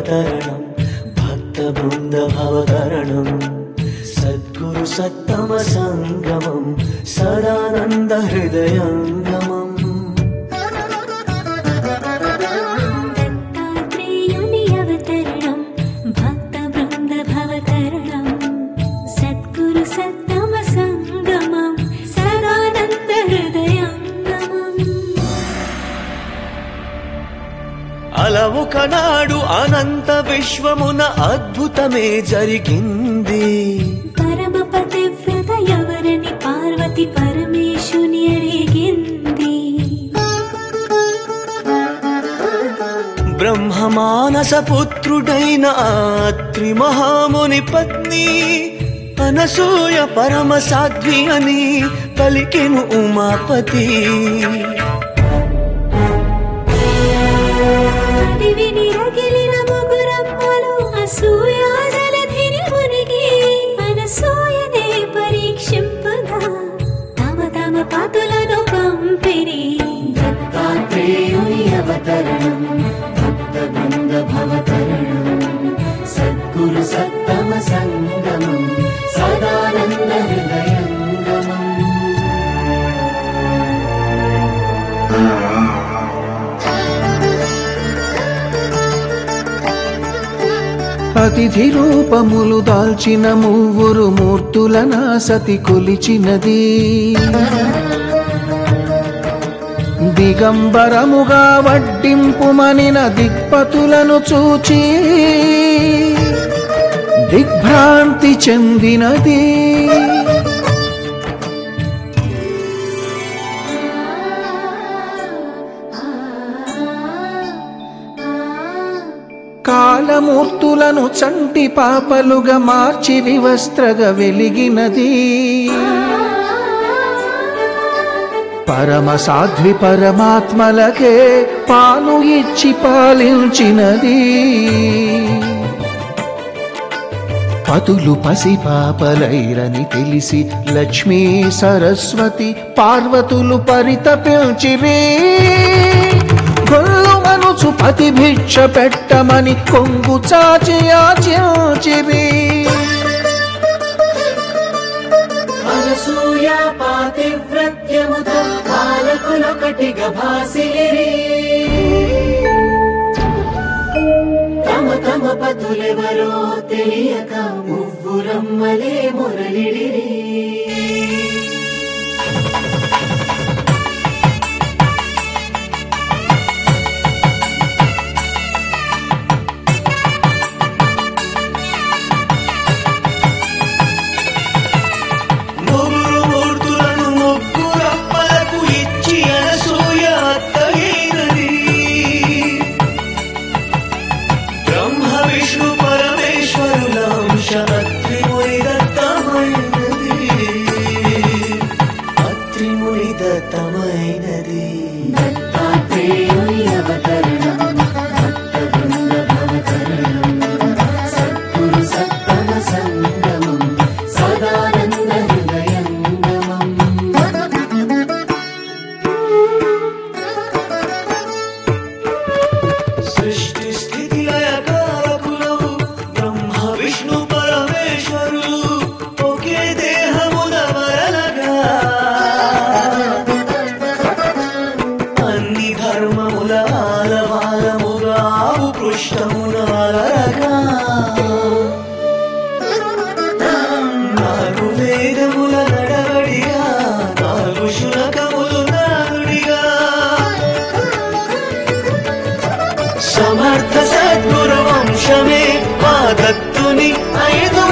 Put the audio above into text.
అవతరణం భక్త బృంద భవతరణం సద్గురు సత్తమ సంగమం సదానంద హృదయంగమం దత్తాత్రేయుని అవతరణం భక్త బృంద భవతరణం సద్గురు సత్తమ సంగమం సదానంద హృదయంగమం అలా ఒకనాడు అనంత విశ్వమున అద్భుతమే జరిగింది పరమ పతివ్రత ఎవరని పార్వతి పరమేశుని అడిగింది బ్రహ్మమానస పుత్రుడైన ఆ త్రిమహాముని పత్ని అనసూయ పరమ సాధ్వి అని పలికెను ఉమాపతి అది విని రగిలిన ముగురమ్మలు అసూయా జలధిని మునిగి అనసూయనే పరీక్షింపగా తమ తమ పతులను పంపిరి దత్తాత్రేయుని అవతరణం భక్త బృంద భవతరణం సద్గురు సత్తమ సంగమం సదానంద హృదయంగమం అతిథి రూపములు దాల్చిన మూవురు మూర్తులన సతి కొలిచినది దిగంబరముగా వడ్డింపుమనిన దిక్పతులను చూచి దిగ్భ్రాంతి చెందినది కాలమూర్తులను చంటి పాపలుగా మార్చి వివస్త్రగా వెలిగినది పరమ సాధ్వి పరమాత్మలకే పాలు ఇచ్చి పాలించినది పతులు పసి పాపలైరని తెలిసి లక్ష్మీ సరస్వతి పార్వతులు పరితపించిరి గొల్లు మనుచు పతి భిక్ష పెట్టమని కొంగు చాచి యాచించిరి అనసూయ పాతివ్రత్యముతో పాలకులొకటిగా భాసిలిరి తమ తమ పతులెవరో తెలియక మువ్వురమ్మలే మురళిడిరి ముగ్గురు మూర్తులను ముగ్గురమ్మలకు ఇచ్చి అనసూయ అత్తగైనది బ్రహ్మ విష్ణు పరమేశ్వరుల అంశ అత్రిముని దత్తమైనది అత్రిముని దత్తమైనది దత్తాత్రేయుని అవతరణం భక్త బృంద భవతరణం సద్గురు సత్తమ సంగమం సదానంద హృదయంగమం సృష్టి స్థితి లయకారకులు బ్రహ్మ విష్ణు పరమేశ్వరులు ఒకే దేహమున వరలగా అన్ని ధర్మముల ఆలవాలముగా ఆవు పృష్ఠమున అలరగా నాలుగు వేదముల నడవడిగా నాలుగు శునకములు నానుడిగా సమర్థ సద్గురు వంశమే మా దత్తుని ఐదు